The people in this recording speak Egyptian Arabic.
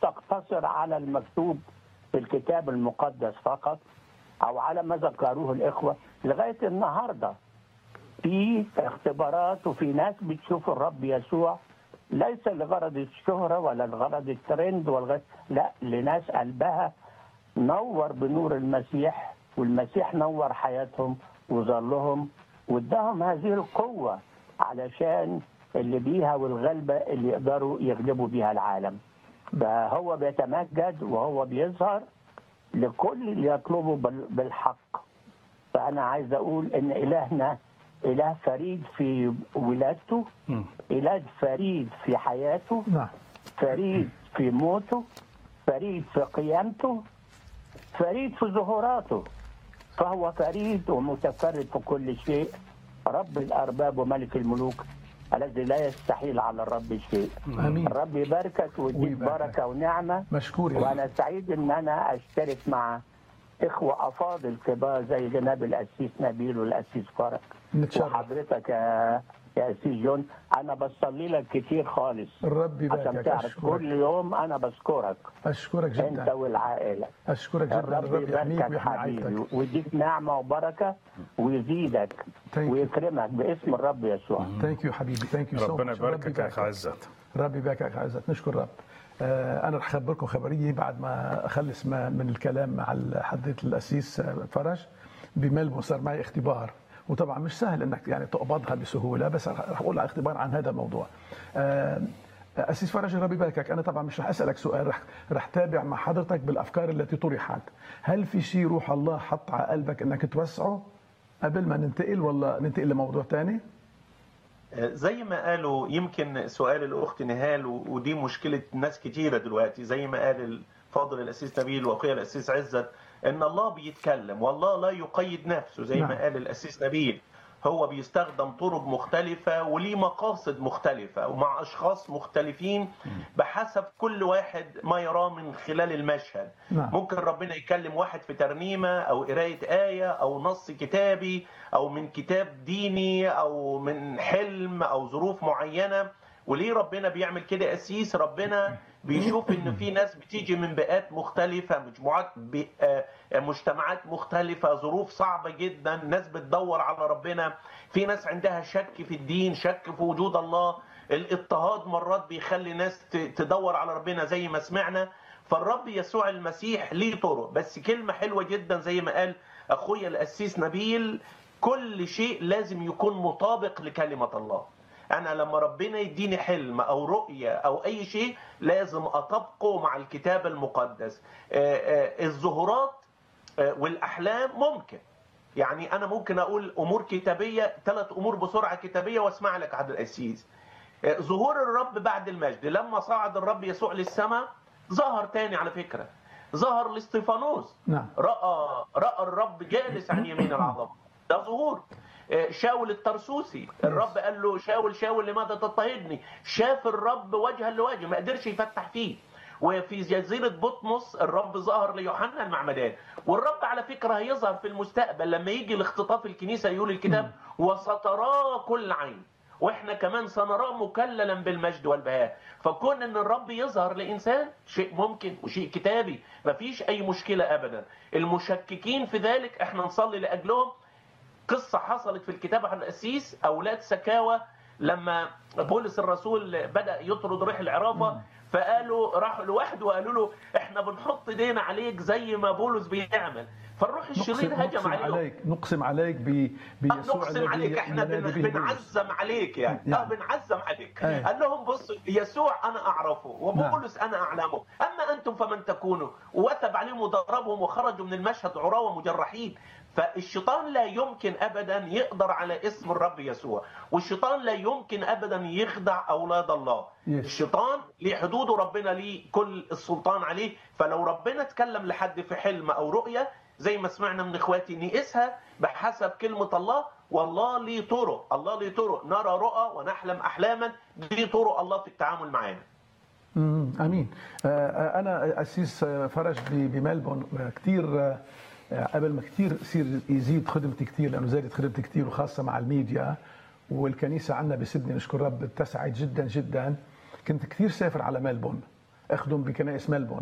تقتصر على المكتوب في الكتاب المقدس فقط او على ما ذكروه الاخوه لغايه النهارده في اختبارات وفي ناس بتشوف الرب يسوع ليس لغرض الشهره ولا لغرض الترند ولا لا لناس قلبها نور بنور المسيح والمسيح نور حياتهم وظلهم واداهم هذه القوه علشان اللي بيها والغلبه اللي يقدروا يغلبوا بيها العالم فهو بيتمجد وهو بيظهر لكل اللي يطلبه بال- بالحق فانا عايز اقول ان الهنا اله فريد في ولادته مم. اله فريد في حياته نعم فريد في موته فريد في قيامته فريد في ظهوراته فهو فريد ومتفرد في كل شيء رب الارباب وملك الملوك الذي لا يستحيل على الرب شيء امين الرب يباركك ويديك ويباركك. بركه ونعمه مشكور يا رب. وانا سعيد ان انا اشترك مع اخوه افاضل كبار زي جناب الاسيس نبيل والاسيس فرج نتشرف وحضرتك يا يا اسيس جون انا بصلي لك كتير خالص الرب عشان يباركك تعرف اشكرك كل يوم انا بذكرك اشكرك انت جدا والعائله اشكرك جدا الرب الرب يحميك يباركك ويحمي حبيبي عائلتك ويديك نعمه وبركه ويزيدك Thank you. ويكرمك باسم الرب يسوع ثانك يو حبيبي ثانك يو سو ربنا يباركك يا اخ عزت ربي يباركك يا عزت نشكر رب آه، انا رح اخبركم خبريه بعد ما اخلص ما من الكلام مع حضره الاسيس آه، فرج بملبون صار معي اختبار وطبعا مش سهل انك يعني تقبضها بسهوله بس رح رح اقول اختبار عن هذا الموضوع آه، اسيس فرج ربي يباركك انا طبعا مش رح اسالك سؤال رح رح تابع مع حضرتك بالافكار التي طرحت هل في شيء روح الله حط على قلبك انك توسعه قبل ما ننتقل ولا ننتقل لموضوع ثاني زي ما قالوا يمكن سؤال الاخت نهال و- ودي مشكله ناس كتيره دلوقتي زي ما قال الفاضل الاسيس نبيل واخويا الاسيس عزت ان الله بيتكلم والله لا يقيد نفسه زي ما نعم. قال الاسيس نبيل هو بيستخدم طرق مختلفة وليه مقاصد مختلفة ومع أشخاص مختلفين بحسب كل واحد ما يراه من خلال المشهد نعم. ممكن ربنا يكلم واحد في ترنيمة أو قراية آية أو نص كتابي أو من كتاب ديني أو من حلم أو ظروف معينة وليه ربنا بيعمل كده أسيس ربنا بيشوف إن في ناس بتيجي من بيئات مختلفة مجموعات بي- آه، آه، مجتمعات مختلفة ظروف صعبة جدا ناس بتدور على ربنا في ناس عندها شك في الدين شك في وجود الله الاضطهاد مرات بيخلي ناس ت- تدور على ربنا زي ما سمعنا فالرب يسوع المسيح ليه طرق بس كلمة حلوة جدا زي ما قال أخويا الأسيس نبيل كل شيء لازم يكون مطابق لكلمة الله أنا لما ربنا يديني حلم أو رؤية أو أي شيء لازم أطبقه مع الكتاب المقدس آه، آه، الظهورات آه، والأحلام ممكن يعني أنا ممكن أقول أمور كتابية ثلاث أمور بسرعة كتابية وأسمع لك عبد الأسيس آه، ظهور الرب بعد المجد لما صعد الرب يسوع للسماء ظهر تاني على فكرة ظهر لاستيفانوس نعم. رأى رأى الرب جالس عن يمين العظمة ده ظهور آه، شاول الترسوسي الرب قال له شاول شاول لماذا تضطهدني شاف الرب وجها لوجه ما قدرش يفتح فيه وفي جزيرة بطمس الرب ظهر ليوحنا المعمدان والرب على فكرة هيظهر في المستقبل لما يجي لاختطاف الكنيسة يقول الكتاب وستراه كل عين واحنا كمان سنراه مكللا بالمجد والبهاء فكون ان الرب يظهر لانسان شيء ممكن وشيء كتابي مفيش اي مشكله ابدا المشككين في ذلك احنا نصلي لاجلهم قصه حصلت في الكتاب عن القسيس اولاد سكاوى لما بولس الرسول بدا يطرد ريح العرافه فقالوا راحوا لوحده وقالوا له احنا بنحط ايدينا عليك زي ما بولس بيعمل فالروح الشرير نقسم, هجم نقسم عليهم عليك نقسم عليك ب- بيسوع نقسم الذي عليك احنا بن- ينادي به بولس. بنعزم عليك يعني نعم. اه بنعزم عليك أي. قال لهم بصوا يسوع انا اعرفه وبولس انا اعلمه اما انتم فمن تكونوا وثب عليهم وضربهم وخرجوا من المشهد عراة ومجرحين فالشيطان لا يمكن ابدا يقدر على اسم الرب يسوع والشيطان لا يمكن ابدا يخدع اولاد الله Yes. الشيطان ليه حدوده ربنا ليه كل السلطان عليه فلو ربنا اتكلم لحد في حلم او رؤيه زي ما سمعنا من اخواتي نقيسها بحسب كلمه الله والله ليه طرق الله ليه طرق نرى رؤى ونحلم احلاما دي طرق الله في التعامل معانا مم، امين آه، آه، انا اسيس آه، فرج ب- بملبون كثير قبل ما كثير يصير يزيد خدمتي كثير لانه زادت خدمتي كثير وخاصه مع الميديا والكنيسه عندنا بسدني نشكر رب اتسعت جدا جدا كنت كثير سافر على ملبون اخدم بكنائس ملبون